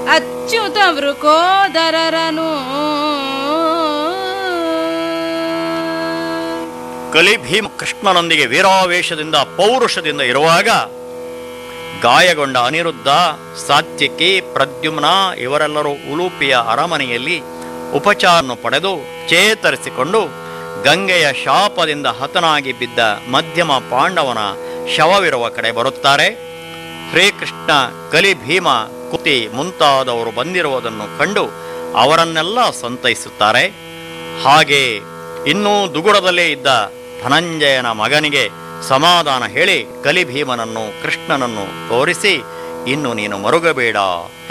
ಅಚ್ಯುತ ವೃಕೋದರರನು ಕಲಿ ಭೀಮ ಕೃಷ್ಣನೊಂದಿಗೆ ವೀರಾವೇಶದಿಂದ ಪೌರುಷದಿಂದ ಇರುವಾಗ ಗಾಯಗೊಂಡ ಅನಿರುದ್ಧ ಸಾತ್ಯಕಿ ಪ್ರದ್ಯುಮ್ನ ಇವರೆಲ್ಲರೂ ಉಲೂಪಿಯ ಅರಮನೆಯಲ್ಲಿ ಉಪಚಾರವನ್ನು ಪಡೆದು ಚೇತರಿಸಿಕೊಂಡು ಗಂಗೆಯ ಶಾಪದಿಂದ ಹತನಾಗಿ ಬಿದ್ದ ಮಧ್ಯಮ ಪಾಂಡವನ ಶವವಿರುವ ಕಡೆ ಬರುತ್ತಾರೆ ಶ್ರೀಕೃಷ್ಣ ಕಲಿ ಭೀಮ ಕುತಿ ಮುಂತಾದವರು ಬಂದಿರುವುದನ್ನು ಕಂಡು ಅವರನ್ನೆಲ್ಲ ಸಂತೈಸುತ್ತಾರೆ ಹಾಗೆ ಇನ್ನೂ ದುಗುಡದಲ್ಲೇ ಇದ್ದ ಧನಂಜಯನ ಮಗನಿಗೆ ಸಮಾಧಾನ ಹೇಳಿ ಕಲಿಭೀಮನನ್ನು ಕೃಷ್ಣನನ್ನು ತೋರಿಸಿ ಇನ್ನು ನೀನು ಮರುಗಬೇಡ